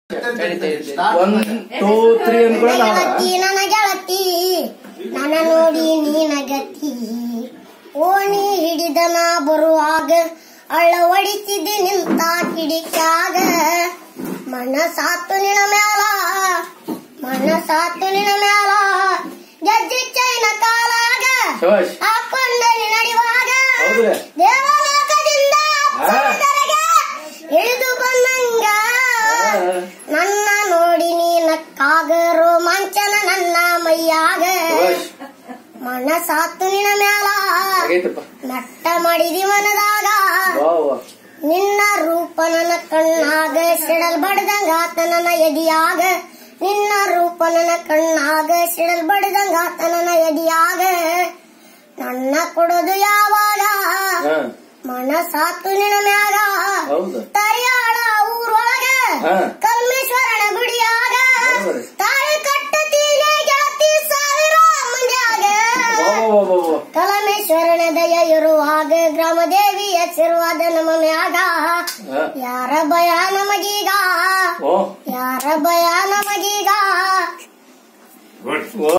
One two three ಅಂದ್ಕೊಳ್ಳ ಗೆಳತಿ ನನ್ನ ಗೆಳತಿ ನನ್ನ ನೋಡಿ ನೀನಗತಿ ಓಣಿ ಹಿಡಿದ ನಾ ಬರುವಾಗ ಅಳ್ಳ ಹೊಡಿತಿದ್ದಿ ನಿಂತ ಕಿಡಿಕ್ಯಾಗ ಮನಸಾತು ನಿನ ಮ್ಯಾಲ ಮನಸಾತು ನಿನ ಮ್ಯಾಲ ಗೆಜ್ಜಿ ಚೈನ ಕಾಲಾಗ ಶಬಾಷ್ ಹಾಕೊಂಡ ನಡೆಯುವಾಗ ಹೌದ್ರಿ ದೇವಲೋಕದಿಂದ ಹಾ. ಸ್ವರ್ಗರಿಗೆ ಇಳಿದು ಬಂದಂಗ ನನ್ನ ನೋಡಿ ನೀ ನಕ್ಕಾಗ ರೋಮಾಂಚನ ನನ್ನ ಮೈಯಾಗ ಶಬಾಷ್ ಮನಸಾತು ನಿನ ಮ್ಯಾಲ ಆಗೈತಪ್ಪ ನಟ್ಟ ಮಾಡಿದಿ ಮನದಾಗ ವಾ ವಾ ನಿನ್ನ ರೂಪ ನನ್ನ ಕಣ್ಣಾಗ ಸಿಡಲ್ ಬಡ್ದಂಗಾತ ನನ್ನ ಎದಿಯಾಗ ನಿನ್ನ ರೂಪ ನನ್ನ ಕಣ್ಣಾಗ ಸಿಡಲ್ ಬಡ್ದಂಗಾತ ನನ್ನ ಎದಿಯಾಗ ನನ್ನ ಕೊಡೋದು ಯಾವಾಗ ಹಾ ಮನಸಾತು ನಿನ ಮ್ಯಾಗ ಹೌದು ತರಿಯಾಳ ಊರೊಳಗ ಹಾ. ಕಲ್ಮೇಶ್ವರನ ಗುಡಿಯಾಗ ಬರೋಬ್ಬರಿ. ತಾಳಿ ಕಟ್ಟತೀರಿ ಗೆಳತಿ ಸಾವಿರ ಮಂದ್ಯಾಗ ವಾ ವಾ ವಾ ವಾ ಕಲಮೇಶ್ವರನ ದಯ ಇರುವಾಗ ಗ್ರಾಮ ದೇವಿ ಹೆಸರುವಾದ ನಮ್ಮ ಮ್ಯಾಗ ಹಾ. ಯಾರ ಭಯ ನಮಗೀಗ ಓ ಯಾರ ಭಯ ನಮಗೀಗ ಓ